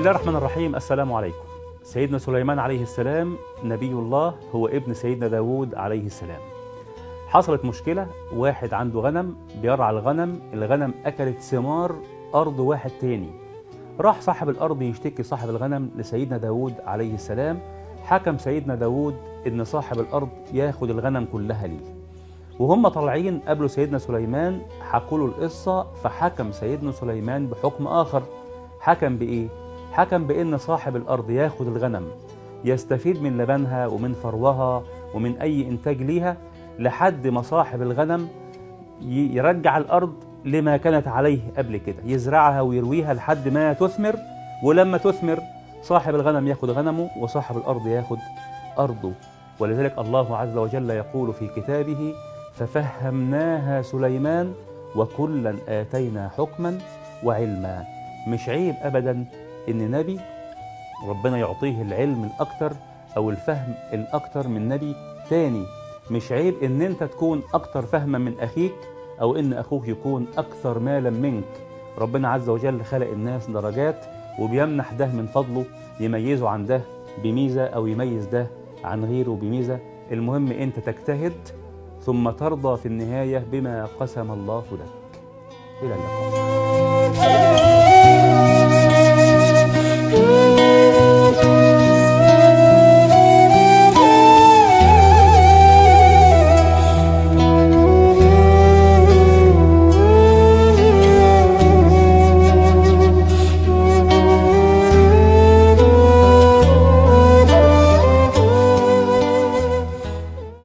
الله الرحمن الرحيم السلام عليكم سيدنا سليمان عليه السلام نبي الله هو ابن سيدنا داود عليه السلام حصلت مشكلة واحد عنده غنم بيرعى الغنم الغنم أكلت ثمار أرض واحد تاني راح صاحب الأرض يشتكي صاحب الغنم لسيدنا داود عليه السلام حكم سيدنا داود إن صاحب الأرض ياخد الغنم كلها ليه وهم طالعين قابلوا سيدنا سليمان حكوا له القصة فحكم سيدنا سليمان بحكم آخر حكم بإيه؟ حكم بإن صاحب الأرض ياخد الغنم يستفيد من لبنها ومن فروها ومن أي إنتاج ليها لحد ما صاحب الغنم ي- يرجع الأرض لما كانت عليه قبل كده يزرعها ويرويها لحد ما تثمر ولما تثمر صاحب الغنم ياخد غنمه وصاحب الأرض ياخد أرضه ولذلك الله عز وجل يقول في كتابه ففهمناها سليمان وكلا آتينا حكما وعلما مش عيب أبدا إن نبي ربنا يعطيه العلم الأكتر أو الفهم الأكتر من نبي تاني مش عيب إن أنت تكون أكتر فهما من أخيك أو إن أخوك يكون أكثر مالا منك ربنا عز وجل خلق الناس درجات وبيمنح ده من فضله يميزه عن ده بميزة أو يميز ده عن غيره بميزة المهم أنت تجتهد ثم ترضى في النهاية بما قسم الله لك إلى اللقاء